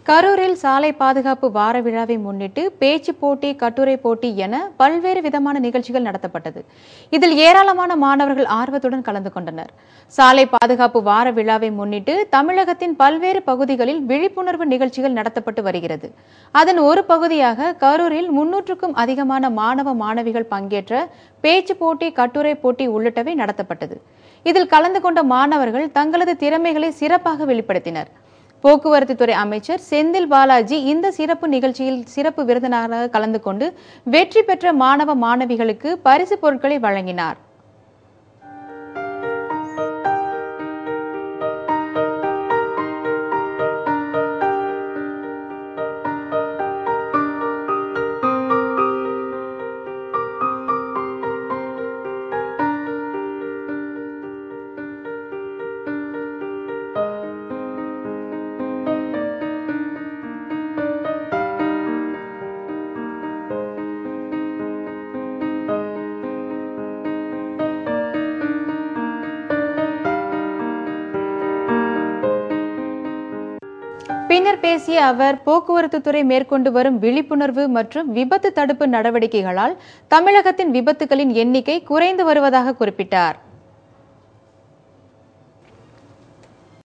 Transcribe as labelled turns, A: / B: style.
A: கரூரில் சாலை பாதுகாப்பு வார விழாவை முன்னிட்டு பேச்சு போட்டி கட்டுரை போட்டி என பல்வேறு விதமான நிகழ்ச்சிகள் நடத்தப்பட்டது இதில் ஏராளமான மாணவர்கள் ஆர்வத்துடன் கலந்து கொண்டனர் சாலை பாதுகாப்பு வார விழாவை முன்னிட்டு தமிழகத்தின் பல்வேறு பகுதிகளில் விழிப்புணர்வு நிகழ்ச்சிகள் நடத்தப்பட்டு வருகிறது அதன் ஒரு பகுதியாக கரூரில் முன்னூற்றுக்கும் அதிகமான மாணவ மாணவிகள் பங்கேற்ற பேச்சு போட்டி கட்டுரை போட்டி உள்ளிட்டவை நடத்தப்பட்டது இதில் கலந்து கொண்ட மாணவர்கள் தங்களது திறமைகளை சிறப்பாக வெளிப்படுத்தினர் போக்குவரத்து துறை அமைச்சர் செந்தில் பாலாஜி இந்த சிறப்பு நிகழ்ச்சியில் சிறப்பு விருந்தினராக கலந்து கொண்டு வெற்றி பெற்ற மாணவ மாணவிகளுக்கு பரிசு பொருட்களை வழங்கினார் பின்னர் பேசிய அவர் போக்குவரத்து துறை மேற்கொண்டு வரும் விழிப்புணர்வு மற்றும் விபத்து தடுப்பு நடவடிக்கைகளால் தமிழகத்தின் விபத்துகளின் எண்ணிக்கை குறைந்து வருவதாக குறிப்பிட்டார்